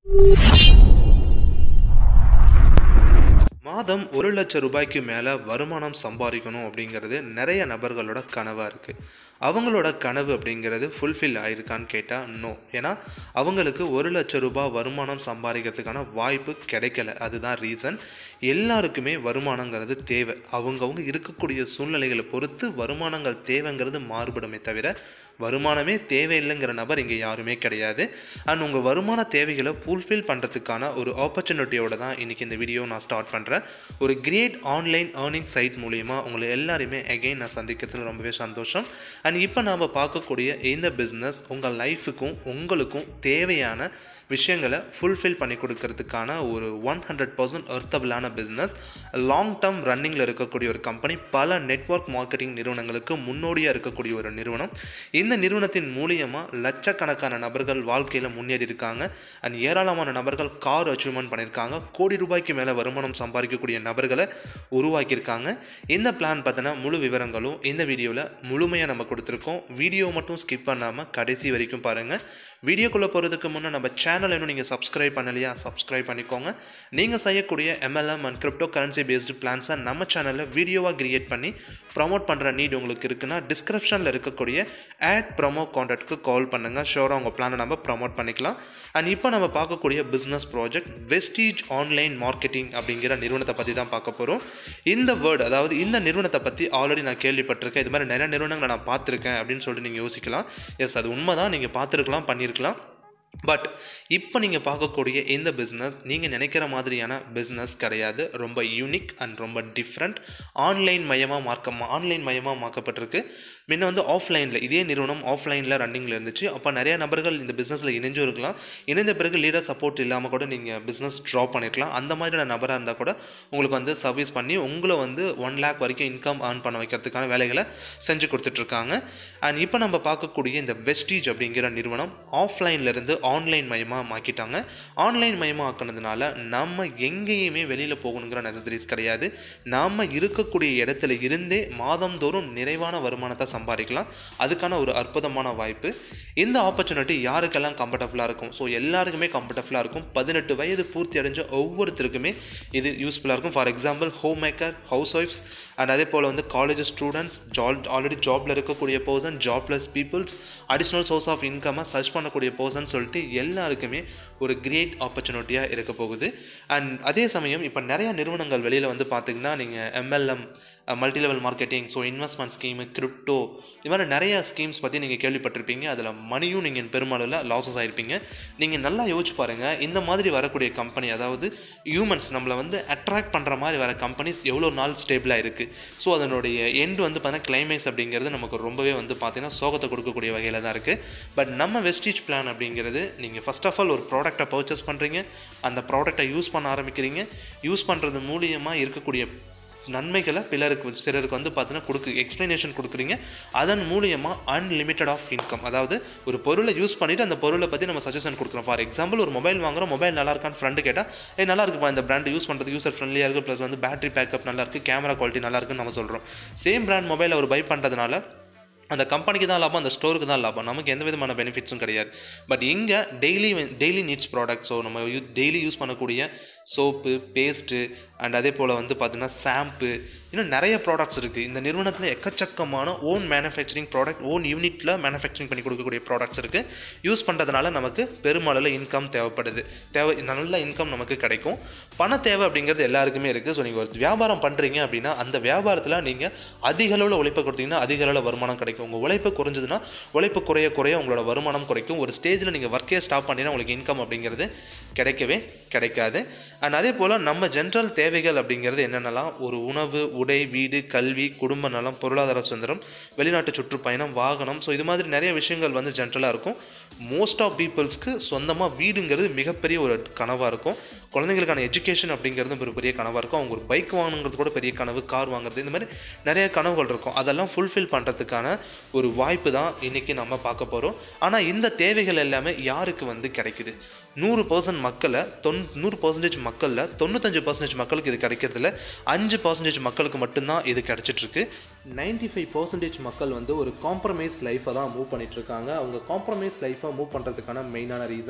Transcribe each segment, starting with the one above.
மாதம் ஒரு லட்சம் ரூபாய்க்கு மேலே வருமானம் சம்பாதிக்கணும் அப்படிங்கிறது நிறைய நபர்களோட கனவாக இருக்குது அவங்களோட கனவு அப்படிங்கிறது ஃபுல்ஃபில் ஆயிருக்கான்னு கேட்டால் நோ ஏன்னா அவங்களுக்கு ஒரு லட்சம் ரூபாய் வருமானம் சம்பாதிக்கிறதுக்கான வாய்ப்பு கிடைக்கல அதுதான் ரீசன் எல்லாருக்குமே வருமானங்கிறது தேவை அவங்கவுங்க இருக்கக்கூடிய சூழ்நிலைகளை பொறுத்து வருமானங்கள் தேவைங்கிறது மாறுபடுமே தவிர வருமானமே தேவையில்லைங்கிற நபர் இங்கே யாருமே கிடையாது அண்ட் உங்கள் வருமான தேவைகளை ஃபுல்ஃபில் பண்ணுறதுக்கான ஒரு ஆப்பர்ச்சுனிட்டியோட தான் இன்றைக்கி இந்த வீடியோ நான் ஸ்டார்ட் பண்ணுறேன் ஒரு கிரேட் ஆன்லைன் ஏர்னிங் சைட் மூலிமா உங்களை எல்லாரையுமே அகெயின் நான் சந்திக்கிறதுல ரொம்பவே சந்தோஷம் அண்ட் இப்போ நாம் பார்க்கக்கூடிய இந்த பிஸ்னஸ் உங்கள் லைஃபுக்கும் உங்களுக்கும் தேவையான விஷயங்களை ஃபுல்ஃபில் பண்ணி கொடுக்கறதுக்கான ஒரு ஒன் ஹண்ட்ரட் பர்சன்ட் அர்த்தபிளான பிஸ்னஸ் லாங் டேர்ம் ரன்னிங்கில் இருக்கக்கூடிய ஒரு கம்பெனி பல நெட்வொர்க் மார்க்கெட்டிங் நிறுவனங்களுக்கு முன்னோடியாக இருக்கக்கூடிய ஒரு நிறுவனம் இந்த நிறுவனத்தின் மூலியமாக லட்சக்கணக்கான நபர்கள் வாழ்க்கையில் முன்னேறி இருக்காங்க அண்ட் ஏராளமான நபர்கள் கார் அச்சீவ்மெண்ட் பண்ணியிருக்காங்க கோடி ரூபாய்க்கு மேலே வருமானம் சம்பாதிக்கக்கூடிய நபர்களை உருவாக்கியிருக்காங்க இந்த பிளான் பார்த்தோன்னா முழு விவரங்களும் இந்த வீடியோவில் முழுமையாக நம்ம கொடுத்துருக்கோம் வீடியோ மட்டும் ஸ்கிப் பண்ணாமல் கடைசி வரைக்கும் பாருங்கள் வீடியோக்குள்ளே போகிறதுக்கு முன்னே நம்ம சேனல் இன்னும் நீங்கள் சப்ஸ்கிரைப் பண்ணலையா சப்ஸ்கிரைப் பண்ணிக்கோங்க நீங்கள் செய்யக்கூடிய MLM and crypto currency based பிளான்ஸை நம்ம சேனலில் வீடியோவாக கிரியேட் பண்ணி ப்ரமோட் பண்ணுற நீட் உங்களுக்கு இருக்குன்னா டிஸ்கிரிப்ஷனில் இருக்கக்கூடிய ஆட் ப்ரொமோ கான்டாக்ட்க்கு கால் பண்ணுங்கள் ஷோராக உங்கள் பிளானை நம்ம ப்ரமோட் பண்ணிக்கலாம் அண்ட் இப்போ நம்ம பார்க்கக்கூடிய business project Vestige online marketing அப்படிங்கிற நிறுவனத்தை பற்றி தான் பார்க்க போகிறோம் இந்த வேர்டு அதாவது இந்த நிறுவனத்தை பற்றி ஆல்ரெடி நான் கேள்விப்பட்டிருக்கேன் இது மாதிரி நிறைய நிறுவனங்களை நான் பார்த்துருக்கேன் அப்படின்னு சொல்லிட்டு நீங்கள் யோசிக்கலாம் எஸ் அது உண்மை தான் நீங்கள் பார்த்துருக்கலாம் பண்ணியிருக்கலாம் பட் இப்போ நீங்கள் பார்க்கக்கூடிய இந்த பிஸ்னஸ் நீங்கள் நினைக்கிற மாதிரியான பிஸ்னஸ் கிடையாது ரொம்ப யூனிக் அண்ட் ரொம்ப டிஃப்ரெண்ட் ஆன்லைன் மயமாக மார்க்க ஆன்லைன் மயமாக மாக்கப்பட்டிருக்கு முன்ன வந்து ஆஃப்லைனில் இதே நிறுவனம் ஆஃப்லைனில் ரன்னிங்கில் இருந்துச்சு அப்போ நிறைய நபர்கள் இந்த பிஸ்னஸில் இணைஞ்சும் இருக்கலாம் இணைந்த பிறகு லீடர் சப்போர்ட் இல்லாமல் கூட நீங்கள் பிஸ்னஸ் ட்ராப் பண்ணிருக்கலாம் அந்த மாதிரியான நபராக இருந்தால் கூட உங்களுக்கு வந்து சர்வீஸ் பண்ணி உங்களை வந்து ஒன் லேக் வரைக்கும் இன்கம் ஏர்ன் பண்ண வைக்கிறதுக்கான வேலைகளை செஞ்சு கொடுத்துட்ருக்காங்க அண்ட் இப்போ நம்ம பார்க்கக்கூடிய இந்த வெஸ்டீஜ் அப்படிங்கிற நிறுவனம் ஆஃப்லைன்லேருந்து ஆன்லைன் மயமாக மாக்கிட்டாங்க ஆன்லைன் மயமாக ஆக்கினதுனால நம்ம எங்கேயுமே வெளியில் போகணுங்கிற நெசசரிஸ் கிடையாது நாம் இருக்கக்கூடிய இடத்துல இருந்தே மாதந்தோறும் நிறைவான வருமானத்தை சம்பாதிக்கலாம் அதுக்கான ஒரு அற்புதமான வாய்ப்பு இந்த ஆப்பர்ச்சுனிட்டி யாருக்கெல்லாம் கம்ஃபர்டபுளாக இருக்கும் ஸோ எல்லாருக்குமே கம்ஃபர்டபுளாக இருக்கும் பதினெட்டு வயது பூர்த்தி அடைஞ்ச ஒவ்வொருத்தருக்குமே இது யூஸ்ஃபுல்லாக இருக்கும் for example home maker house wives and அதே போல் வந்து காலேஜ் ஸ்டூடெண்ட்ஸ் ஜாப் ஆல்ரெடி ஜாபில் இருக்கக்கூடிய person jobless peoples additional source of இன்கம்மை சர்ச் பண்ணக்கூடிய பர்சன் சொல்லிட்டு எல்லாருக்குமே ஒரு கிரேட் ஆப்பர்ச்சுனிட்டியாக இருக்க போகுது அண்ட் அதே சமயம் இப்போ நிறையா நிறுவனங்கள் வெளியில் வந்து பார்த்திங்கன்னா நீங்கள் MLM multi level marketing so investment scheme crypto இது மாதிரி நிறைய ஸ்கீம்ஸ் பற்றி நீங்கள் கேள்விப்பட்டிருப்பீங்க அதில் மணியும் நீங்கள் பெருமளவில் லாஸஸ் ஆகிருப்பீங்க நீங்கள் நல்லா யோசிச்சு பாருங்கள் இந்த மாதிரி வரக்கூடிய கம்பெனி அதாவது ஹியூமன்ஸ் நம்மளை வந்து அட்ராக்ட் பண்ணுற மாதிரி வர கம்பெனிஸ் எவ்வளோ நாள் ஸ்டேபிளாக இருக்குது ஸோ அதனுடைய எண்ட் வந்து பார்த்தீங்கன்னா கிளைமேக்ஸ் அப்படிங்கிறது நமக்கு ரொம்பவே வந்து பார்த்தீங்கன்னா சோகத்தை கொடுக்கக்கூடிய வகையில் தான் இருக்குது பட் நம்ம வெஸ்டீஜ் பிளான் அப்படிங்கிறது நீங்கள் ஃபஸ்ட் ஆஃப் ஆல் ஒரு ப்ராடக்ட்டை பர்ச்சேஸ் பண்ணுறீங்க அந்த ப்ராடக்ட்டை யூஸ் பண்ண ஆரம்பிக்கிறீங்க யூஸ் பண்ணுறது மூலியமாக இருக்கக்கூடிய நன்மைகளை பிறருக்கு சிலருக்கு வந்து பார்த்தீங்கன்னா கொடுக்கு எக்ஸ்ப்ளனேஷன் கொடுக்குறீங்க அதன் மூலியமாக அன்லிமிட்டட் ஆஃப் இன்கம் அதாவது ஒரு பொருளை யூஸ் பண்ணிவிட்டு அந்த பொருளை பற்றி நம்ம சஜஷன் கொடுக்குறோம் ஃபார் எக்ஸாம்பிள் ஒரு மொபைல் வாங்குறோம் மொபைல் நல்லா இருக்கான்னு ஃப்ரெண்டு கேட்டால் ஏ நல்லா இருக்குப்பா இந்த பிராண்ட் யூஸ் பண்ணுறது யூசர் ஃப்ரெண்ட்லியாக இருக்குது ப்ளஸ் வந்து பேட்டரி பேக்கப் நல்லா இருக்குது கேமரா குவாலிட்டி நல்லா இருக்குன்னு நம்ம சொல்கிறோம் சேம் பிராண்ட் மொபைல் அவர் பை பண்ணுறதுனால அந்த கம்பெனிக்கு தான் லாபம் அந்த ஸ்டோருக்கு தான் லாபம் நமக்கு எந்த விதமான பெனிஃபிட்ஸும் கிடையாது பட் இங்கே daily daily needs product so நம்ம யூ டெய்லி யூஸ் பண்ணக்கூடிய சோப்பு பேஸ்ட்டு அண்ட் அதே போல் வந்து பார்த்திங்கன்னா ஷாம்பு இன்னும் நிறைய ப்ராடக்ட்ஸ் இருக்குது இந்த நிறுவனத்தில் எக்கச்சக்கமான ஓன் மேனுஃபேக்சரிங் ப்ராடக்ட் ஓன் யூனிட்டில் மேனுஃபேக்சரிங் பண்ணி கொடுக்கக்கூடிய ப்ராடக்ட்ஸ் இருக்குது யூஸ் பண்ணுறதுனால நமக்கு பெருமளவில் இன்கம் தேவைப்படுது தேவை நல்ல இன்கம் நமக்கு கிடைக்கும் பண தேவை அப்படிங்கிறது எல்லாருக்குமே இருக்குது ஸோ நீங்கள் ஒரு வியாபாரம் பண்ணுறீங்க அப்படின்னா அந்த வியாபாரத்தில் நீங்கள் அதிக அளவில் உழைப்பை கொடுத்தீங்கன்னா அதிக அளவில் வருமானம் கிடைக்கும் உங்கள் உழைப்பு குறைஞ்சதுன்னா உழைப்பு குறைய குறைய உங்களோட வருமானம் குறைக்கும் ஒரு ஸ்டேஜில் நீங்கள் ஒர்க்கே ஸ்டாப் பண்ணினா உங்களுக்கு இன்கம் அப்படிங்கிறது கிடைக்கவே கிடைக்காது அண்ட் அதே போல் நம்ம ஜென்ரல் தேவைகள் அப்படிங்கிறது என்னென்னலாம் ஒரு உணவு உடை வீடு கல்வி குடும்ப நலம் பொருளாதார சுதந்திரம் வெளிநாட்டு சுற்றுப்பயணம் வாகனம் ஸோ இது மாதிரி நிறைய விஷயங்கள் வந்து ஜென்ரலாக இருக்கும் மோஸ்ட் ஆஃப் பீப்புள்ஸ்க்கு சொந்தமாக வீடுங்கிறது மிகப்பெரிய ஒரு கனவாக இருக்கும் குழந்தைங்களுக்கான எஜுகேஷன் அப்படிங்கிறது ஒரு பெரிய கனவாக இருக்கும் அவங்க ஒரு பைக் வாங்குறது கூட பெரிய கனவு கார் வாங்குறது இந்த மாதிரி நிறைய கனவுகள் இருக்கும் அதெல்லாம் ஃபுல்ஃபில் பண்ணுறதுக்கான ஒரு வாய்ப்பு தான் இன்றைக்கி நம்ம பார்க்க போகிறோம் ஆனால் இந்த தேவைகள் எல்லாமே யாருக்கு வந்து கிடைக்குது நூறு பர்சன்ட் மக்களை தொன் நூறு பர்சன்டேஜ் மக்களில் தொண்ணூத்தஞ்சு பர்சன்டேஜ் மக்களுக்கு இது கிடைக்கிறதுல அஞ்சு பர்சன்டேஜ் மக்களுக்கு மட்டும்தான் இது கிடைச்சிட்ருக்கு நைன்டி ஃபைவ் பர்சன்டேஜ் மக்கள் வந்து ஒரு காம்ப்ரமைஸ் லைஃப்பை தான் மூவ் பண்ணிட்டு இருக்காங்க அவங்க காம்ப்ரமைஸ் லைஃப்பை மூவ் பண்ணுறதுக்கான மெயினான ரீசன்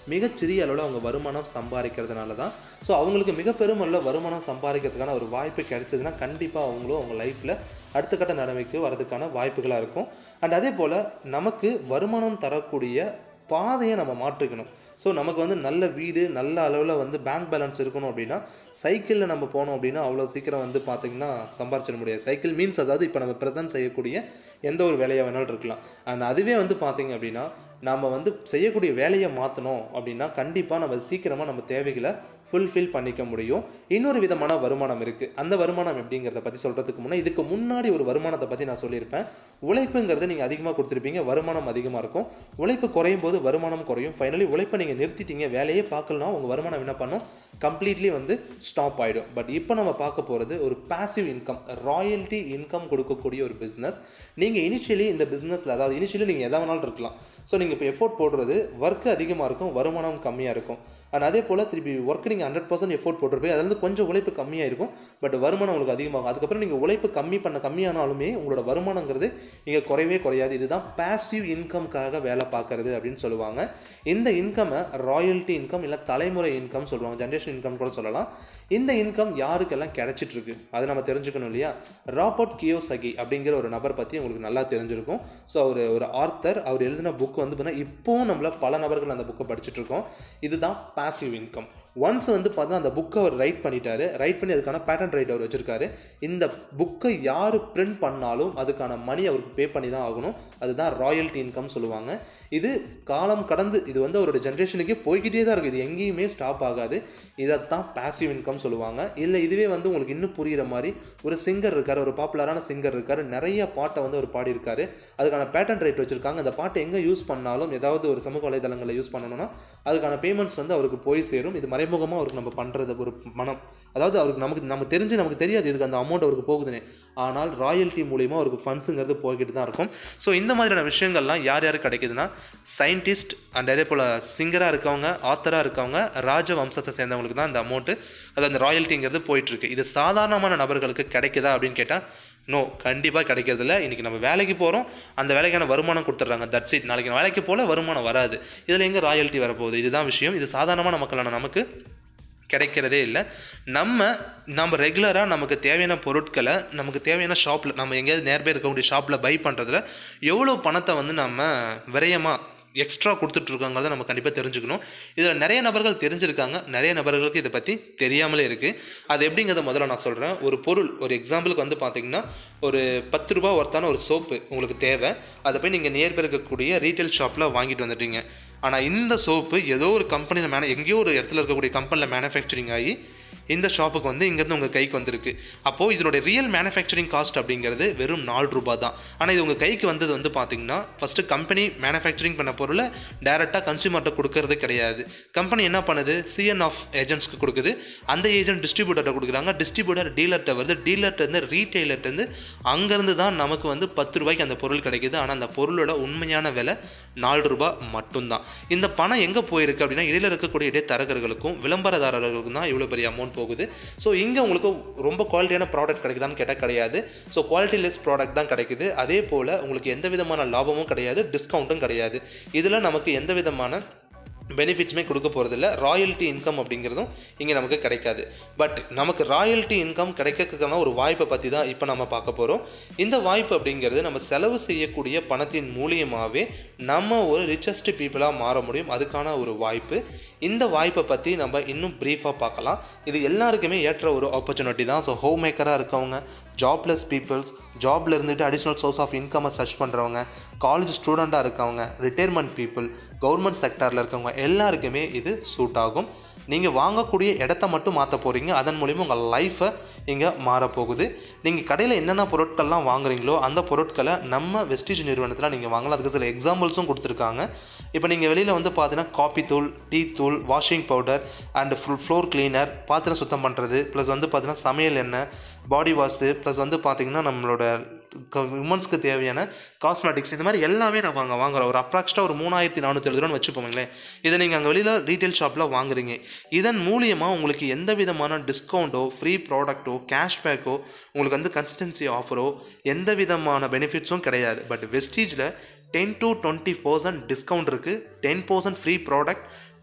மிகச்சிறிய அளவில் அவங்க வருமானம் சம்பாதிக்கிறதுனால தான் ஸோ அவங்களுக்கு மிக பெருமளவில் வருமானம் சம்பாதிக்கிறதுக்கான ஒரு வாய்ப்பு கிடைச்சதுன்னா கண்டிப்பாக அவங்களும் அவங்க லைஃப்பில் அடுத்த கட்ட நிலைமைக்கு வரதுக்கான வாய்ப்புகளாக இருக்கும் அண்ட் அதே போல் நமக்கு வருமானம் தரக்கூடிய பாதையை நம்ம மாற்றிக்கணும் ஸோ நமக்கு வந்து நல்ல வீடு நல்ல அளவில் வந்து பேங்க் பேலன்ஸ் இருக்கணும் அப்படின்னா சைக்கிளில் நம்ம போனோம் அப்படின்னா அவ்வளோ சீக்கிரம் வந்து பார்த்திங்கன்னா சம்பாரிச்சிட முடியாது சைக்கிள் மீன்ஸ் அதாவது இப்போ நம்ம ப்ரெசென்ட் செய்யக்கூடிய எந்த ஒரு வேலையாக வேணாலும் இருக்கலாம் அண்ட் அதுவே வந்து பார்த்திங்க அப்படின்னா நம்ம வந்து செய்யக்கூடிய வேலையை மாற்றணும் அப்படின்னா கண்டிப்பாக நம்ம சீக்கிரமாக நம்ம தேவைகளை ஃபுல்ஃபில் பண்ணிக்க முடியும் இன்னொரு விதமான வருமானம் இருக்குது அந்த வருமானம் எப்படிங்கிறத பற்றி சொல்கிறதுக்கு முன்னே இதுக்கு முன்னாடி ஒரு வருமானத்தை பற்றி நான் சொல்லியிருப்பேன் உழைப்புங்கிறது நீங்கள் அதிகமாக கொடுத்துருப்பீங்க வருமானம் அதிகமாக இருக்கும் உழைப்பு குறையும் போது வருமானம் குறையும் ஃபைனலி உழைப்பை நீங்கள் நிறுத்திட்டீங்க வேலையே பார்க்கலனா உங்கள் வருமானம் என்ன பண்ணும் கம்ப்ளீட்லி வந்து ஸ்டாப் ஆகிடும் பட் இப்போ நம்ம பார்க்க போகிறது ஒரு பாசிவ் இன்கம் ராயல்ட்டி இன்கம் கொடுக்கக்கூடிய ஒரு பிஸ்னஸ் நீங்கள் இனிஷியலி இந்த பிஸ்னஸில் அதாவது இனிஷியலி நீங்கள் எதை வேணாலும் இருக்கலாம் ஸோ நீங்கள் இப்போ எஃபோர்ட் போடுறது ஒர்க்கு அதிகமாக இருக்கும் வருமானம் கம்மியாக இருக்கும் அண்ட் அதே போல் திருப்பி ஒர்க்கு நீங்கள் ஹண்ட்ரட் பர்சன்ட் எஃபோர்ட் போட்டிருப்பீங்க அதுல இருந்து கொஞ்சம் உழைப்பு கம்மியாக இருக்கும் பட் வருமானம் உங்களுக்கு அதிகமாகும் அதுக்கப்புறம் நீங்கள் உழைப்பு கம்மி பண்ண கம்மியானாலுமே உங்களோட வருமானங்கிறது இங்கே குறையவே குறையாது இதுதான் பாசிவ் இன்கம்காக வேலை பார்க்கறது அப்படின்னு சொல்லுவாங்க இந்த இன்கம்மை ராயல்ட்டி இன்கம் இல்லை தலைமுறை இன்கம் சொல்லுவாங்க ஜென்ரேஷன் இன்கம் கூட சொல்லலாம் இந்த இன்கம் யாருக்கெல்லாம் கிடைச்சிட்டு இருக்கு அதை நம்ம தெரிஞ்சுக்கணும் இல்லையா ராபர்ட் கியோசகி அப்படிங்கிற ஒரு நபர் பற்றி உங்களுக்கு நல்லா தெரிஞ்சிருக்கும் ஸோ அவர் ஒரு ஆர்த்தர் அவர் எழுதின புக் வந்து பார்த்தீங்கன்னா இப்போவும் நம்மள பல நபர்கள் அந்த புக்கை படிச்சுட்டு இருக்கோம் இதுதான் பாசிவ் இன்கம் ஒன்ஸ் வந்து பார்த்தா அந்த புக்கை அவர் ரைட் பண்ணிட்டாரு ரைட் பண்ணி அதுக்கான பேட்டன் ரைட் அவர் வச்சிருக்காரு இந்த புக்கை யார் பிரிண்ட் பண்ணாலும் அதுக்கான மணி அவருக்கு பே பண்ணி தான் ஆகணும் அதுதான் ராயல்ட்டி இன்கம் சொல்லுவாங்க இது காலம் கடந்து இது வந்து அவரோட ஜென்ரேஷனுக்கே போய்கிட்டே தான் இருக்குது இது எங்கேயுமே ஸ்டாப் ஆகாது இதைத்தான் பாசிவ் இன்கம் சொல்லுவாங்க இல்லை இதுவே வந்து உங்களுக்கு இன்னும் புரிகிற மாதிரி ஒரு சிங்கர் இருக்கார் ஒரு பாப்புலரான சிங்கர் இருக்கார் நிறைய பாட்டை வந்து அவர் பாடியிருக்காரு அதுக்கான பேட்டன் ரைட் வச்சுருக்காங்க அந்த பாட்டை எங்கே யூஸ் பண்ணாலும் ஏதாவது ஒரு சமூக வலைதளங்களில் யூஸ் பண்ணணும்னா அதுக்கான பேமெண்ட்ஸ் வந்து அவருக்கு போய் சேரும் இது மறைமுகமாக அவருக்கு நம்ம பண்ணுறது ஒரு மனம் அதாவது அவருக்கு நமக்கு நமக்கு தெரிஞ்சு நமக்கு தெரியாது இதுக்கு அந்த அமௌண்ட் அவருக்கு போகுதுன்னு ஆனால் ராயல்ட்டி மூலிமா அவருக்கு ஃபண்ட்ஸுங்கிறது போய்கிட்டு தான் இருக்கும் ஸோ இந்த மாதிரியான விஷயங்கள்லாம் யார் யார் கிடைக்குதுன்னா சயின்டிஸ்ட் அண்ட் அதே போல் சிங்கராக இருக்கவங்க ஆத்தராக இருக்கவங்க ராஜ வம்சத்தை சேர்ந்தவங்களுக்கு தான் அந்த அமௌண்ட்டு அது அந்த ராயல்ட்டிங்கிறது போயிட்டுருக்கு இது சாதாரணமான நபர்களுக்கு கிடைக்குதா அப்படின்னு கேட்டால் நோ கண்டிப்பாக கிடைக்கிறதில்ல இன்றைக்கி நம்ம வேலைக்கு போகிறோம் அந்த வேலைக்கான வருமானம் கொடுத்துட்றாங்க தட்ஸ் இட் நாளைக்கு நான் வேலைக்கு போல வருமானம் வராது இதில் எங்கே ராயல்ட்டி வரப்போகுது இதுதான் விஷயம் இது சாதாரணமான மக்களான நமக்கு கிடைக்கிறதே இல்லை நம்ம நம்ம ரெகுலராக நமக்கு தேவையான பொருட்களை நமக்கு தேவையான ஷாப்பில் நம்ம எங்கேயாவது நேர்பே இருக்கக்கூடிய ஷாப்பில் பை பண்ணுறதுல எவ்வளோ பணத்தை வந்து நம்ம விரயமாக எக்ஸ்ட்ரா கொடுத்துட்ருக்காங்கிறத நம்ம கண்டிப்பாக தெரிஞ்சுக்கணும் இதில் நிறைய நபர்கள் தெரிஞ்சிருக்காங்க நிறைய நபர்களுக்கு இதை பற்றி தெரியாமலே இருக்குது அது எப்படிங்கிறத முதல்ல நான் சொல்கிறேன் ஒரு பொருள் ஒரு எக்ஸாம்பிளுக்கு வந்து பார்த்தீங்கன்னா ஒரு பத்து ரூபா ஒருத்தான ஒரு சோப்பு உங்களுக்கு தேவை அதை போய் நீங்கள் நியர்பை இருக்கக்கூடிய ரீட்டைல் ஷாப்பில் வாங்கிட்டு வந்துட்டீங்க ஆனால் இந்த சோப்பு ஏதோ ஒரு கம்பெனியில் மேனே எங்கேயோ ஒரு இடத்துல இருக்கக்கூடிய கம்பெனியில் மேனுஃபேக்சரிங் ஆகி இந்த ஷாப்புக்கு வந்து இங்கேருந்து உங்கள் கைக்கு வந்திருக்கு அப்போது இதனுடைய ரியல் மேனுஃபேக்சரிங் காஸ்ட் அப்படிங்கிறது வெறும் நாலு ரூபாய் தான் ஆனால் இது உங்கள் கைக்கு வந்தது வந்து பார்த்தீங்கன்னா ஃபஸ்ட்டு கம்பெனி மேனுஃபேக்சரிங் பண்ண பொருளை டேரெக்டாக கன்சியூமர்கிட்ட கொடுக்கறது கிடையாது கம்பெனி என்ன பண்ணுது சிஎன் ஆஃப் ஏஜென்ட்ஸ்க்கு கொடுக்குது அந்த ஏஜென்ட் டிஸ்ட்ரிபியூட்டர்கிட்ட கொடுக்குறாங்க டிஸ்ட்ரிபியூட்டர் டீலர்கிட்ட வருது டீலர்கிட்டருந்து ரீட்டைலர்ட்டேருந்து அங்கேருந்து தான் நமக்கு வந்து பத்து ரூபாய்க்கு அந்த பொருள் கிடைக்குது ஆனால் அந்த பொருளோட உண்மையான விலை நாலு ரூபாய் மட்டும்தான் இந்த பணம் எங்கே போயிருக்கு அப்படின்னா இடையில இருக்கக்கூடிய இடைத்தரகர்களுக்கும் விளம்பரதாரர்களுக்கும் தான் இவ்வளோ பெரிய அமௌண்ட் போகுது ஸோ இங்கே உங்களுக்கு ரொம்ப குவாலிட்டியான ப்ராடக்ட் கிடைக்குதான்னு கேட்டால் கிடையாது ஸோ குவாலிட்டி லெஸ் ப்ராடக்ட் தான் கிடைக்குது அதே போல் உங்களுக்கு எந்த விதமான லாபமும் கிடையாது டிஸ்கவுண்ட்டும் கிடையாது இதில் நமக்கு எந்த விதமான பெனிஃபிட்ஸுமே கொடுக்க போகிறதில்ல ராயல்ட்டி இன்கம் அப்படிங்கிறதும் இங்கே நமக்கு கிடைக்காது பட் நமக்கு ராயல்ட்டி இன்கம் கிடைக்கிறதுக்கான ஒரு வாய்ப்பை பற்றி தான் இப்போ நம்ம பார்க்க போகிறோம் இந்த வாய்ப்பு அப்படிங்கிறது நம்ம செலவு செய்யக்கூடிய பணத்தின் மூலியமாகவே நம்ம ஒரு ரிச்சஸ்ட் பீப்புளாக மாற முடியும் அதுக்கான ஒரு வாய்ப்பு இந்த வாய்ப்பை பற்றி நம்ம இன்னும் ப்ரீஃபாக பார்க்கலாம் இது எல்லாருக்குமே ஏற்ற ஒரு ஆப்பர்ச்சுனிட்டி தான் ஸோ ஹோம் மேக்கராக இருக்கவங்க ஜாப்லெஸ் பீப்புள்ஸ் ஜாப்ல இருந்துட்டு அடிஷ்னல் சோர்ஸ் ஆஃப் இன்கம்மை சர்ச் பண்ணுறவங்க காலேஜ் ஸ்டூடெண்ட்டாக இருக்கவங்க ரிட்டையர்மெண்ட் பீப்புள் கவர்மெண்ட் செக்டாரில் இருக்கவங்க எல்லாருக்குமே இது சூட் ஆகும் நீங்கள் வாங்கக்கூடிய இடத்த மட்டும் மாற்ற போகிறீங்க அதன் மூலிமா உங்கள் லைஃப்பை இங்கே மாறப்போகுது நீங்கள் கடையில் என்னென்ன பொருட்கள்லாம் வாங்குறீங்களோ அந்த பொருட்களை நம்ம வெஸ்டீஜ் நிறுவனத்தில் நீங்கள் வாங்கலாம் அதுக்கு சில எக்ஸாம்பிள்ஸும் கொடுத்துருக்காங்க இப்போ நீங்கள் வெளியில் வந்து பார்த்தீங்கன்னா காப்பி தூள் டீ தூள் washing powder and full floor cleaner பாத்திரம் சுத்தம் பண்ணுறது ப்ளஸ் வந்து பார்த்தீங்கன்னா சமையல் எண்ணெய் பாடி வாஷு ப்ளஸ் வந்து பார்த்திங்கன்னா நம்மளோட உமன்ஸ்க்கு தேவையான காஸ்மெட்டிக்ஸ் இந்த மாதிரி எல்லாமே நம்ம அங்கே வாங்குறோம் ஒரு அப்ராக்ஸ்டாக ஒரு மூணாயிரத்தி நானூற்றி எழுபது ரூபான்னு வச்சுப்போங்களேன் இதை நீங்கள் அங்கே வெளியில் ரீட்டைல் ஷாப்பில் வாங்குறீங்க இதன் மூலியமாக உங்களுக்கு எந்த விதமான டிஸ்கவுண்ட்டோ ஃப்ரீ ப்ராடக்ட்டோ கேஷ்பேக்கோ உங்களுக்கு வந்து கன்சிஸ்டன்சி ஆஃபரோ எந்த விதமான பெனிஃபிட்ஸும் கிடையாது பட் வெஸ்டீஜில் ten to twenty percent discount இருக்குது ten percent free product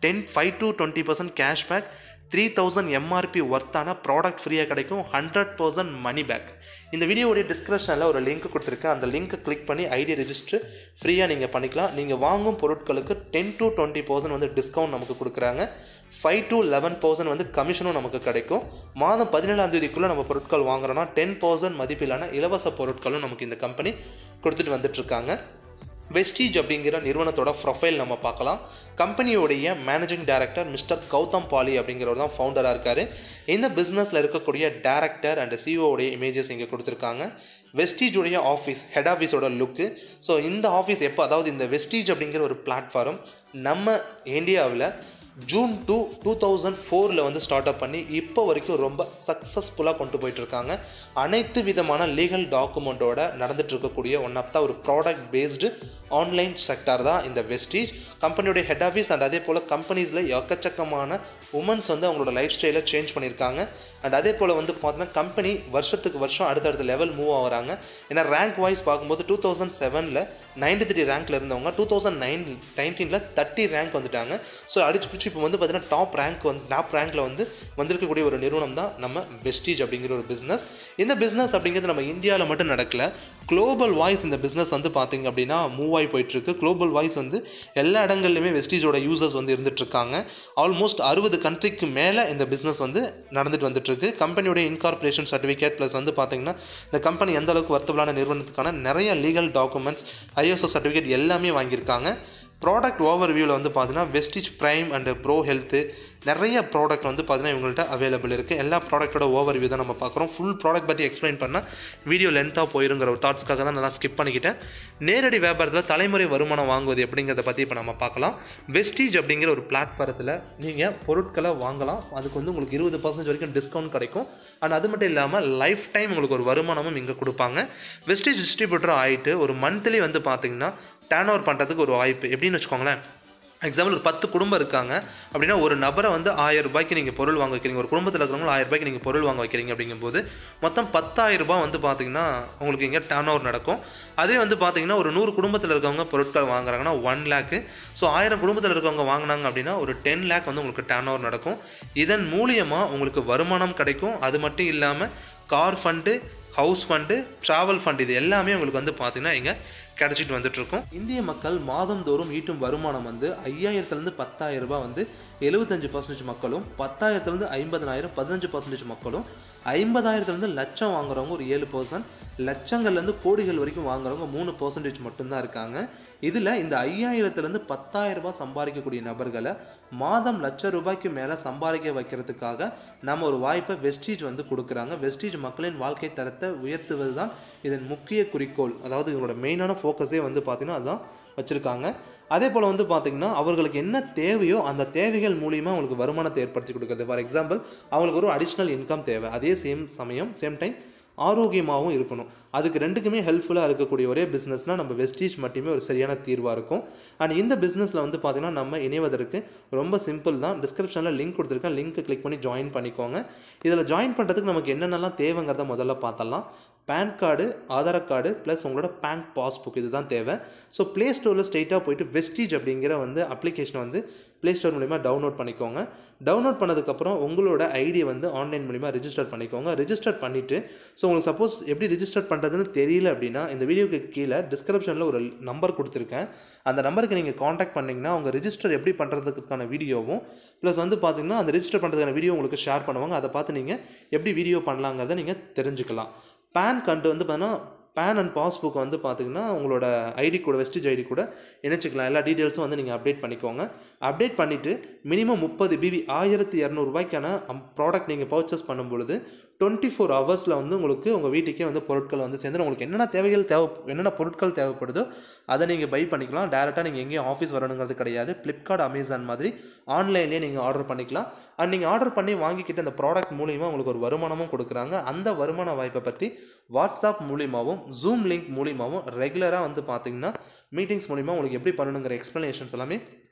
ten five to twenty percent cashback three thousand MRP ஒர்த்தான ப்ராடக்ட் ஃப்ரீயாக கிடைக்கும் ஹண்ட்ரட் பர்சன்ட் மணி பேக் இந்த வீடியோடைய டிஸ்கிரிப்ஷனில் ஒரு லிங்க் கொடுத்துருக்கேன் அந்த லிங்க்கை கிளிக் பண்ணி ஐடி ரெஜிஸ்டர் ஃப்ரீயாக நீங்கள் பண்ணிக்கலாம் நீங்கள் வாங்கும் பொருட்களுக்கு டென் டு டுவெண்ட்டி பர்சன்ட் வந்து டிஸ்கவுண்ட் நமக்கு கொடுக்குறாங்க ஃபைவ் டு லெவன் பர்சன்ட் வந்து கமிஷனும் நமக்கு கிடைக்கும் மாதம் பதினேழாம் தேதிக்குள்ளே நம்ம பொருட்கள் வாங்குறோன்னா டென் பர்சன்ட் மதிப்பிலான இலவச பொருட்களும் நமக்கு இந்த கம்பெனி கொடுத்துட்டு வந்துட்டுருக்காங்க வெஸ்டீஜ் அப்படிங்கிற நிறுவனத்தோட ப்ரொஃபைல் நம்ம பார்க்கலாம் கம்பெனியோடைய managing director mister Gautam Pali அப்படிங்கிறவர் தான் ஃபவுண்டராக இருக்கார் இந்த பிஸ்னஸில் இருக்கக்கூடிய டேரக்டர் அண்ட் சிஓடைய இமேஜஸ் இங்கே கொடுத்துருக்காங்க வெஸ்டீஜுடைய ஆஃபீஸ் ஹெட் ஆஃபீஸோட லுக்கு ஸோ இந்த ஆஃபீஸ் எப்போ அதாவது இந்த வெஸ்டீஜ் அப்படிங்கிற ஒரு பிளாட்ஃபார்ம் நம்ம இந்தியாவில் ஜூன் டூ டூ தௌசண்ட் ஃபோரில் வந்து ஸ்டார்ட் அப் பண்ணி இப்போ வரைக்கும் ரொம்ப சக்ஸஸ்ஃபுல்லாக கொண்டு போயிட்டுருக்காங்க அனைத்து விதமான லீகல் டாக்குமெண்ட்டோட நடந்துட்டு இருக்கக்கூடிய ஒன் ஆஃப் த ஒரு ப்ராடக்ட் பேஸ்டு ஆன்லைன் செக்டார் தான் இந்த வெஸ்டீஜ் கம்பெனியோடைய ஹெட் ஆஃபீஸ் அண்ட் அதே போல் கம்பெனிஸில் எக்கச்சக்கமான உமன்ஸ் வந்து அவங்களோட லைஃப் ஸ்டைலை சேஞ்ச் பண்ணியிருக்காங்க அண்ட் அதே போல் வந்து பார்த்தீங்கன்னா கம்பெனி வருஷத்துக்கு வருஷம் அடுத்தடுத்த லெவல் மூவ் ஆகுறாங்க ஏன்னா ரேங்க் வைஸ் பார்க்கும்போது டூ தௌசண்ட் செவனில் நைன்டி த்ரீ ரேங்க்கில் இருந்தவங்க டூ தௌசண்ட் நைன் நைன்டீனில் தேர்ட்டி ரேங்க் வந்துட்டாங்க ஸோ அடிச்சு பிடிச்சி இப்போ வந்து பார்த்தீங்கன்னா டாப் ரேங்க் வந்து டாப் ரேங்க்கில் வந்து வந்திருக்கக்கூடிய ஒரு நிறுவனம் தான் நம்ம வெஸ்டீஜ் அப்படிங்கிற ஒரு பிஸ்னஸ் இந்த பிஸ்னஸ் அப்படிங்கிறது நம்ம இந்தியாவில் மட்டும் நடக்கல குளோபல் வாய்ஸ் இந்த பிஸ்னஸ் வந்து பார்த்திங்க அப்படின்னா மூவ் ஆகி போயிட்டுருக்கு குளோபல் வாய்ஸ் வந்து எல்லா இடங்கள்லையுமே வெஸ்டீஜோட யூசர்ஸ் வந்து இருந்துகிட்ருக்காங்க ஆல்மோஸ்ட் அறுபது கண்ட்ரிக்கு மேலே இந்த பிஸ்னஸ் வந்து நடந்துட்டு வந்துட்டுருக்கு கம்பெனியோட இன்கார்பரேஷன் சர்டிஃபிகேட் ப்ளஸ் வந்து பார்த்திங்கன்னா இந்த கம்பெனி எந்த அளவுக்கு வர்த்தபிளான நிறுவனத்துக்கான நிறைய லீகல் டாக்குமெண்ட்ஸ் ஐஎஸ்ஓ சர்டிஃபிகேட் எல்லாமே வாங்கியிருக்காங்க ப்ராடக்ட் ஓவர் வியூவில் வந்து பார்த்தீங்கன்னா Vestige prime and pro health நிறைய ப்ராடக்ட் வந்து பார்த்தீங்கன்னா இவங்கள்ட்ட அவைலபிள் இருக்குது எல்லா ப்ராடக்ட்டோட ஓவர் வியூ தான் நம்ம பார்க்குறோம் ஃபுல் ப்ராடக்ட் பற்றி எக்ஸ்பிளைன் பண்ணால் வீடியோ லென்த்தாக போயிருங்கிற ஒரு தாட்ஸ்க்காக தான் நான் ஸ்கிப் பண்ணிக்கிட்டேன் நேரடி வியாபாரத்தில் தலைமுறை வருமானம் வாங்குவது எப்படிங்கிறத பற்றி இப்போ நம்ம பார்க்கலாம் வெஸ்டீஜ் அப்படிங்கிற ஒரு பிளாட்ஃபாரத்தில் நீங்கள் பொருட்களை வாங்கலாம் அதுக்கு வந்து உங்களுக்கு இருபது பர்சன்ட் வரைக்கும் டிஸ்கவுண்ட் கிடைக்கும் அண்ட் அது மட்டும் இல்லாமல் லைஃப் டைம் உங்களுக்கு ஒரு வருமானமும் இங்கே கொடுப்பாங்க வெஸ்டீஜ் டிஸ்ட்ரிபியூட்டர் ஆகிட்டு ஒரு மந்த்லி வந்து பார்த்தீங்கன்னா டேர்ன் ஓவர் பண்ணுறதுக்கு ஒரு வாய்ப்பு எப்படின்னு வச்சுக்கோங்களேன் எக்ஸாம்பிள் ஒரு பத்து குடும்பம் இருக்காங்க அப்படின்னா ஒரு நபரை வந்து ஆயிரம் ரூபாய்க்கு நீங்கள் பொருள் வாங்க வைக்கிறீங்க ஒரு குடும்பத்தில் இருக்கிறவங்க ஆயிரம் ரூபாய்க்கு நீங்கள் பொருள் வாங்க வைக்கிறீங்க அப்படிங்கும்போது மொத்தம் பத்தாயிரம் ரூபாய் வந்து பார்த்தீங்கன்னா உங்களுக்கு இங்கே டேர்ன் ஓவர் நடக்கும் அதே வந்து பார்த்தீங்கன்னா ஒரு நூறு குடும்பத்தில் இருக்கவங்க பொருட்கள் வாங்குறாங்கன்னா ஒன் லேக்கு ஸோ ஆயிரம் குடும்பத்தில் இருக்கவங்க வாங்கினாங்க அப்படின்னா ஒரு டென் லேக் வந்து உங்களுக்கு டேர்ன் ஓவர் நடக்கும் இதன் மூலியமாக உங்களுக்கு வருமானம் கிடைக்கும் அது மட்டும் இல்லாமல் car fund house fund travel fund இது எல்லாமே உங்களுக்கு வந்து பார்த்தீங்கன்னா இங்கே கிடச்சிட்டு வந்துட்டுருக்கும் இந்திய மக்கள் மாதந்தோறும் ஈட்டும் வருமானம் வந்து ஐயாயிரத்துலேருந்து பத்தாயிரம் ரூபாய் வந்து எழுபத்தஞ்சு பர்சன்டேஜ் மக்களும் பத்தாயிரத்துலேருந்து ஐம்பதனாயிரம் பதினஞ்சு பர்சன்டேஜ் மக்களும் ஐம்பதாயிரத்துலேருந்து லட்சம் வாங்குறவங்க ஒரு ஏழு பர்சன்ட் லட்சங்கள்லேருந்து கோடிகள் வரைக்கும் வாங்குறவங்க மூணு பர்சன்டேஜ் மட்டும்தான் இருக்காங்க இதில் இந்த ஐயாயிரத்துலேருந்து பத்தாயிரம் ரூபாய் சம்பாதிக்கக்கூடிய நபர்களை மாதம் லட்ச ரூபாய்க்கு மேலே சம்பாதிக்க வைக்கிறதுக்காக நம்ம ஒரு வாய்ப்பை வெஸ்டீஜ் வந்து கொடுக்குறாங்க வெஸ்டீஜ் மக்களின் வாழ்க்கை தரத்தை உயர்த்துவது தான் இதன் முக்கிய குறிக்கோள் அதாவது இவங்களோட மெயினான ஃபோக்கஸே வந்து பார்த்திங்கன்னா அதுதான் வச்சுருக்காங்க அதே போல் வந்து பார்த்திங்கன்னா அவர்களுக்கு என்ன தேவையோ அந்த தேவைகள் மூலிமா அவங்களுக்கு வருமானத்தை ஏற்படுத்தி கொடுக்குறது ஃபார் எக்ஸாம்பிள் அவங்களுக்கு ஒரு அடிஷ்னல் இன்கம் தேவை அதே சேம் சமயம் சேம் டைம் ஆரோக்கியமாகவும் இருக்கணும் அதுக்கு ரெண்டுக்குமே ஹெல்ப்ஃபுல்லாக இருக்கக்கூடிய ஒரே பிஸ்னஸ்னால் நம்ம வெஸ்டீஜ் மட்டுமே ஒரு சரியான தீர்வாக இருக்கும் அண்ட் இந்த பிஸ்னஸில் வந்து பார்த்திங்கன்னா நம்ம இணைவதற்கு ரொம்ப சிம்பிள் தான் டிஸ்கிரிப்ஷனில் லிங்க் கொடுத்துருக்கேன் லிங்க் கிளிக் பண்ணி ஜாயின் பண்ணிக்கோங்க இதில் ஜாயின் பண்ணுறதுக்கு நமக்கு என்னென்னலாம் தேவைங்கிறத முதல்ல பார்த்தலாம் PAN card Aadhaar card plus உங்களோட பேங்க் பாஸ்புக் இதுதான் தேவை ஸோ ப்ளே ஸ்டோரில் ஸ்ட்ரெயிட்டாக போயிட்டு வெஸ்டீஜ் அப்படிங்கிற வந்து அப்ளிகேஷனை வந்து ப்ளே ஸ்டோர் மூலிமா டவுன்லோட் பண்ணிக்கோங்க டவுன்லோட் பண்ணதுக்கப்புறம் உங்களோட ஐடியை வந்து ஆன்லைன் மூலிமா ரிஜிஸ்டர் பண்ணிக்கோங்க ரிஜிஸ்டர் பண்ணிவிட்டு ஸோ உங்களுக்கு சப்போஸ் எப்படி ரிஜிஸ்டர் பண்ணுறதுன்னு தெரியல அப்படின்னா இந்த வீடியோக்கு கீழே டிஸ்கிரிப்ஷனில் ஒரு நம்பர் கொடுத்துருக்கேன் அந்த நம்பருக்கு நீங்கள் காண்டாக்ட் பண்ணிங்கன்னா அவங்க ரிஜிஸ்டர் எப்படி பண்ணுறதுக்கான வீடியோவும் ப்ளஸ் வந்து பார்த்தீங்கன்னா அந்த ரிஜிஸ்டர் பண்ணுறதுக்கான வீடியோ உங்களுக்கு ஷேர் பண்ணுவாங்க அதை பார்த்து நீங்கள் எப்படி வீடியோ பண்ணலாங்கிறத நீங்கள் தெரிஞ்சுக்கலாம் பேன் கண்டு வந்து பார்த்தீங்கன்னா பேன் அண்ட் பாஸ்புக் வந்து பார்த்திங்கன்னா உங்களோட ஐடி கூட வெஸ்டேஜ் ஐடி கூட இணைச்சிக்கலாம் எல்லா டீட்டெயில்ஸும் வந்து நீங்கள் அப்டேட் பண்ணிக்கோங்க அப்டேட் பண்ணிவிட்டு மினிமம் முப்பது பிபி ஆயிரத்தி இரநூறுபாய்க்கான ப்ராடக்ட் நீங்கள் பர்ச்சேஸ் பண்ணும்பொழுது டுவெண்ட்டி ஃபோர் ஹவர்ஸில் வந்து உங்களுக்கு உங்கள் வீட்டுக்கே வந்து பொருட்கள் வந்து சேர்ந்து உங்களுக்கு என்னென்ன தேவைகள் தேவை என்னென்ன பொருட்கள் தேவைப்படுதோ அதை நீங்கள் பை பண்ணிக்கலாம் டேரெக்டாக நீங்கள் எங்கேயும் ஆஃபீஸ் வரணுங்கிறது கிடையாது ஃப்ளிப்கார்ட் அமேசான் மாதிரி ஆன்லைன்லேயே நீங்கள் ஆர்டர் பண்ணிக்கலாம் அண்ட் நீங்கள் ஆர்டர் பண்ணி வாங்கிக்கிட்டு அந்த ப்ராடக்ட் மூலிமா உங்களுக்கு ஒரு வருமானமும் கொடுக்குறாங்க அந்த வருமான வாய்ப்பை பற்றி வாட்ஸ்அப் மூலியமாகவும் ஜூம் லிங்க் மூலியமாகவும் ரெகுலராக வந்து பார்த்தீங்கன்னா மீட்டிங்ஸ் மூலிமா உங்களுக்கு எப்படி பண்ணணுங்கிற எக்ஸ்ப்ளனேஷன்ஸ் எல்லாமே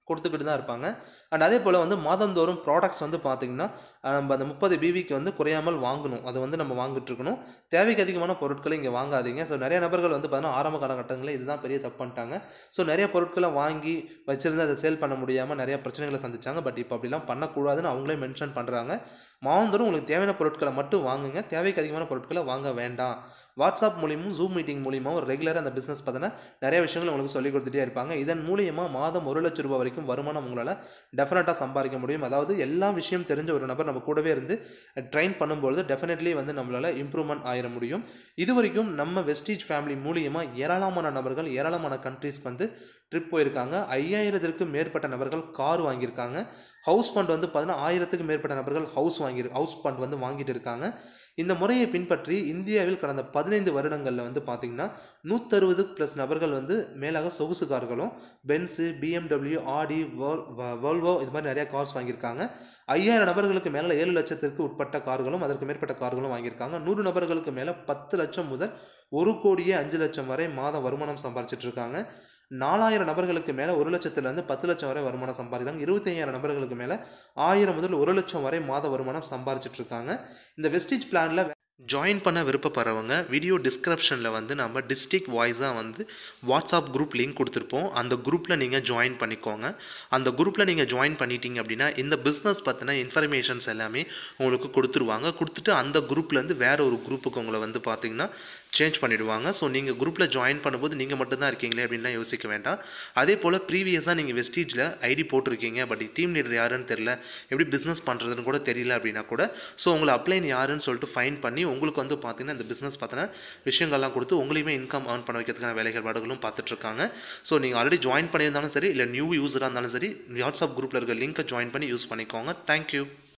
கொடுத்துக்கிட்டு தான் இருப்பாங்க அண்ட் அதே போல் வந்து மாதந்தோறும் ப்ராடக்ட்ஸ் வந்து பார்த்திங்கன்னா அஹ், நம்ம அந்த முப்பது பிவிக்கு வந்து குறையாமல் வாங்கணும் அது வந்து நம்ம வாங்கிட்டு இருக்கணும் தேவைக்கு அதிகமான பொருட்களை இங்கே வாங்காதீங்க ஸோ நிறைய நபர்கள் வந்து பார்த்தீங்கன்னா ஆரம்ப காலகட்டங்களில் இதுதான் பெரிய தப்பு பண்ணிட்டாங்க ஸோ நிறைய பொருட்களை வாங்கி வச்சிருந்து அதை சேல் பண்ண முடியாமல் நிறைய பிரச்சனைகளை சந்திச்சாங்க பட் இப்போ அப்படிலாம் பண்ணக்கூடாதுன்னு அவங்களே மென்ஷன் பண்ணுறாங்க மாதந்தோறும் உங்களுக்கு தேவையான பொருட்களை மட்டும் வாங்குங்க தேவைக்கு அதிகமான பொருட்களை வாங்க வேண்டாம் வாட்ஸ்அப் மூலியமும் ஜூம் மீட்டிங் மூலியமாகவும் ரெகுலராக அந்த பிஸ்னஸ் பார்த்தீங்கன்னா நிறைய விஷயங்கள் உங்களுக்கு சொல்லிக் கொடுத்துட்டே இருப்பாங்க இதன் மூலியமாக மாதம் ஒரு லட்ச ரூபாய் வரைக்கும் வருமானம் உங்களால் டெஃபினட்டாக சம்பாதிக்க முடியும் அதாவது எல்லா விஷயம் தெரிஞ்ச ஒரு நபர் நம்ம கூடவே இருந்து ட்ரெயின் பண்ணும்பொழுது டெஃபினெட்லி வந்து நம்மளால் இம்ப்ரூவ்மெண்ட் ஆயிட முடியும் இது வரைக்கும் நம்ம வெஸ்டீஜ் ஃபேமிலி மூலியமாக ஏராளமான நபர்கள் ஏராளமான கண்ட்ரீஸ்க்கு வந்து ட்ரிப் போயிருக்காங்க ஐயாயிரத்திற்கும் மேற்பட்ட நபர்கள் கார் வாங்கியிருக்காங்க ஹவுஸ் ஃபண்ட் வந்து பார்த்தீங்கன்னா ஆயிரத்துக்கும் மேற்பட்ட நபர்கள் ஹவுஸ் வாங்கி ஹவுஸ் ஃபண்ட் வந்து வாங்கிட்டு இருக்காங்க இந்த முறையை பின்பற்றி இந்தியாவில் கடந்த பதினைந்து வருடங்களில் வந்து பார்த்திங்கன்னா நூற்றறுபது ப்ளஸ் நபர்கள் வந்து மேலாக சொகுசு கார்களும் பென்ஸு பிஎம்டபிள்யூ ஆடி வேல்வோ இது மாதிரி நிறையா கார்ஸ் வாங்கியிருக்காங்க ஐயாயிரம் நபர்களுக்கு மேலே ஏழு லட்சத்திற்கு உட்பட்ட கார்களும் அதற்கு மேற்பட்ட கார்களும் வாங்கியிருக்காங்க நூறு நபர்களுக்கு மேலே பத்து லட்சம் முதல் ஒரு கோடியே அஞ்சு லட்சம் வரை மாத வருமானம் சம்பாரிச்சிட்டு இருக்காங்க நாலாயிரம் நபர்களுக்கு மேலே ஒரு லட்சத்துலேருந்து பத்து லட்சம் வரை வருமானம் சம்பாதிக்கிறாங்க இருபத்தி ஐயாயிரம் நபர்களுக்கு மேலே ஆயிரம் முதல் ஒரு லட்சம் வரை மாத வருமானம் சம்பாரிச்சிட்டு இருக்காங்க இந்த வெஸ்டேஜ் பிளானில் ஜாயின் பண்ண விருப்பப்படுறவங்க வீடியோ டிஸ்கிரிப்ஷனில் வந்து நம்ம டிஸ்ட்ரிக்ட் வாய்ஸாக வந்து வாட்ஸ்அப் குரூப் லிங்க் கொடுத்துருப்போம் அந்த குரூப்பில் நீங்கள் ஜாயின் பண்ணிக்கோங்க அந்த குரூப்பில் நீங்கள் ஜாயின் பண்ணிட்டீங்க அப்படின்னா இந்த பிஸ்னஸ் பற்றின இன்ஃபர்மேஷன்ஸ் எல்லாமே உங்களுக்கு கொடுத்துருவாங்க கொடுத்துட்டு அந்த குரூப்லேருந்து வேற ஒரு குரூப்புக்கு உங்களை வந்து பார்த்தீங்கன்னா சேஞ்ச் பண்ணிடுவாங்க ஸோ நீங்கள் குரூப்பில் ஜாயின் பண்ணும்போது நீங்கள் மட்டும்தான் இருக்கீங்களே அப்படின்லாம் யோசிக்க வேண்டாம் அதே போல் ப்ரீவியஸாக நீங்கள் வெஸ்டீஜில் ஐடி போட்டிருக்கீங்க பட் டீம் லீடர் யாருன்னு தெரில எப்படி பிஸ்னஸ் பண்ணுறதுன்னு கூட தெரியல அப்படின்னா கூட ஸோ உங்களை அப்ளைன் யாருன்னு சொல்லிட்டு ஃபைன் பண்ணி உங்களுக்கு வந்து பார்த்தீங்கன்னா இந்த பிஸ்னஸ் பார்த்தினா விஷயங்கள்லாம் கொடுத்து உங்களையுமே இன்கம் ஏர்ன் பண்ண வைக்கிறதுக்கான வேலைகள் பாடுகளும் பார்த்துட்ருக்காங்க ஸோ நீங்கள் ஆல்ரெடி ஜாயின் பண்ணியிருந்தாலும் சரி இல்லை நியூ யூஸராக இருந்தாலும் சரி வாட்ஸ்அப் குரூப்பில் இருக்க லிங்க்கை ஜாயின் பண்ணி யூஸ் பண்ணிக்கோங்க தேங்க்யூ